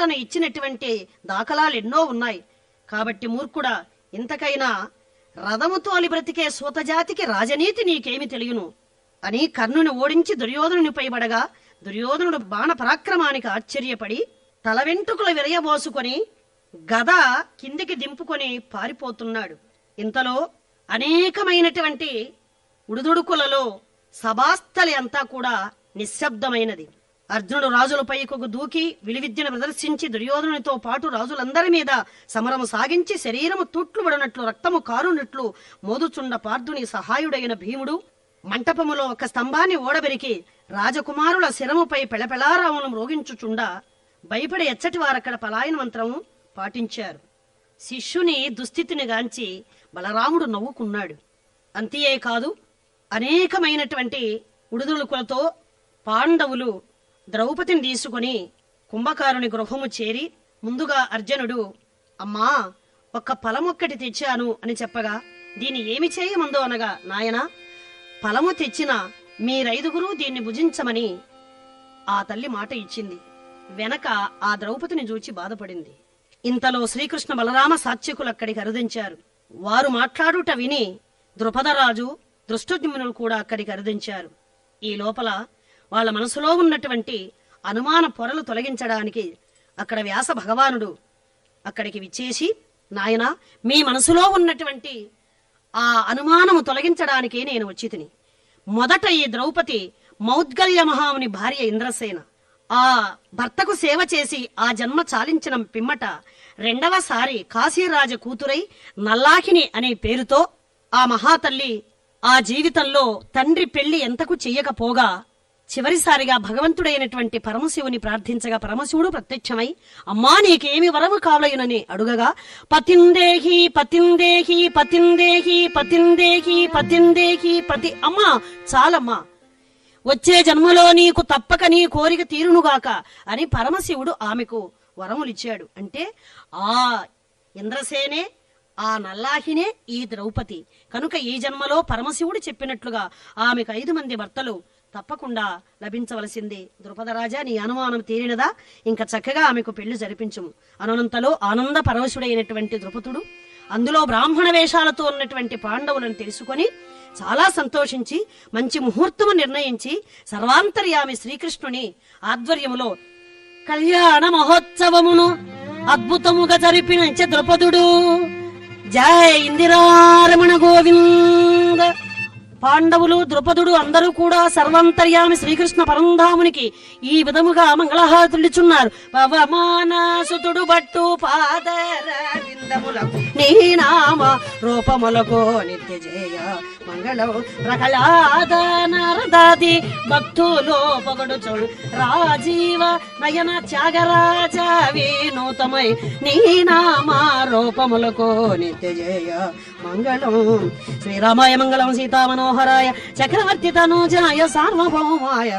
వరాలను ఇచ్చినటువంటి దాఖలాలు ఎన్నో ఉన్నాయి కాబట్టి మూర్ఖుడా ఇంతకైనా రథము తోలి బ్రతికే సూతజాతికి రాజనీతి నీకేమి తెలియను అని కర్ణుని ఓడించి దుర్యోధనుని పైబడగా దుర్యోధనుడు బాణ పరాక్రమానికి ఆశ్చర్యపడి తల వెంట్రుకలు విరయబోసుకొని గద కిందికి దింపుకొని పారిపోతున్నాడు ఇంతలో అనేకమైనటువంటి ఉడుదుడుకులలో సభాస్థలి అంతా కూడా నిశ్శబ్దమైనది అర్జునుడు రాజులపై ఒక దూకి విలువిద్యను ప్రదర్శించి దుర్యోధనునితో పాటు రాజులందరి మీద సమరము సాగించి శరీరము తూట్లుబడినట్లు రక్తము కారునట్లు మోదుచుండ పార్థుని సహాయుడైన భీముడు మంటపములో ఒక స్తంభాన్ని ఓడబెరికి రాజకుమారుల శిరముపై పెళపెళారావును మ్రోగించుచుండా భయపడి ఎచ్చటి వారక్కడ పలాయన మంత్రము పాటించారు శిష్యుని దుస్థితిని గాంచి బలరాముడు నవ్వుకున్నాడు అంతే కాదు అనేకమైనటువంటి ఉడుదులుకులతో పాండవులు ద్రౌపదిని తీసుకుని కుంభకారుని గృహము చేరి ముందుగా అర్జునుడు అమ్మా ఒక్క ఫలమొక్కటి తెచ్చాను అని చెప్పగా దీన్ని ఏమి చేయమందో అనగా నాయనా ఫలము తెచ్చిన మీరైదుగురు దీన్ని భుజించమని ఆ తల్లి మాట ఇచ్చింది వెనక ఆ ద్రౌపదిని చూచి బాధపడింది ఇంతలో శ్రీకృష్ణ బలరామ సాత్యకులు అక్కడికి అరుదించారు వారు మాట్లాడుట విని ద్రుపదరాజు దృష్టజ్ఞునులు కూడా అక్కడికి అరుదించారు ఈ లోపల వాళ్ళ మనసులో ఉన్నటువంటి అనుమాన పొరలు తొలగించడానికి అక్కడ వ్యాస భగవానుడు అక్కడికి విచ్చేసి నాయనా మీ మనసులో ఉన్నటువంటి ఆ అనుమానము తొలగించడానికి నేను వచ్చి తిని మొదట ఈ ద్రౌపది మౌద్గల్య మహాముని భార్య ఇంద్రసేన ఆ భర్తకు సేవ చేసి ఆ జన్మ చాలించిన పిమ్మట రెండవసారి కాశీరాజ కూతురై నల్లాకిని అనే పేరుతో ఆ మహాతల్లి ఆ జీవితంలో తండ్రి పెళ్లి ఎంతకు చెయ్యకపోగా చివరిసారిగా భగవంతుడైనటువంటి పరమశివుని ప్రార్థించగా పరమశివుడు ప్రత్యక్షమై అమ్మా నీకేమి వరము కావలయునని అడుగగా పతిందేహి పతిందేహి పతిందేహి పతిందేహి పతిందేహి పతి అమ్మా చాలమ్మా వచ్చే జన్మలో నీకు తప్పక నీ కోరిక తీరునుగాక అని పరమశివుడు ఆమెకు వరములిచ్చాడు అంటే ఆ ఇంద్రసేనే ఆ నల్లాహినే ఈ ద్రౌపది కనుక ఈ జన్మలో పరమశివుడు చెప్పినట్లుగా ఆమెకు ఐదు మంది భర్తలు తప్పకుండా లభించవలసింది ద్రుపదరాజా నీ అనుమానం తీరినదా ఇంకా చక్కగా ఆమెకు పెళ్లి జరిపించుము అనంతలో ఆనంద పరవశుడైనటువంటి ద్రుపదుడు అందులో బ్రాహ్మణ వేషాలతో ఉన్నటువంటి పాండవులను తెలుసుకొని చాలా సంతోషించి మంచి ముహూర్తము నిర్ణయించి సర్వాంతర్యామి శ్రీకృష్ణుని ఆధ్వర్యములో కళ్యాణ మహోత్సవమును అద్భుతముగా జరిపిన ద్రుపదుడు జయ ఇందిరారమణ గోవింద పాండవులు ద్రుపదుడు అందరూ కూడా సర్వాంతర్యామి శ్రీకృష్ణ పరంధామునికి ఈ విధముగా మంగళహారతులిచున్నారు పవమానాసుతుడు బట్టు పాదరవిందములకు నీ నామ రూపములకు నిత్య జయ మంగళం ప్రహ్లాద నరదాది భక్తులు పొగడుచుడు రాజీవ నయన త్యాగరాజ వినూతమై నీ నామ రూపములకు నిత్య జయ మంగళం శ్రీరామాయ మంగళం సీతామనోహరాయ చక్రవర్తి తనూజాయ సార్వభౌమాయ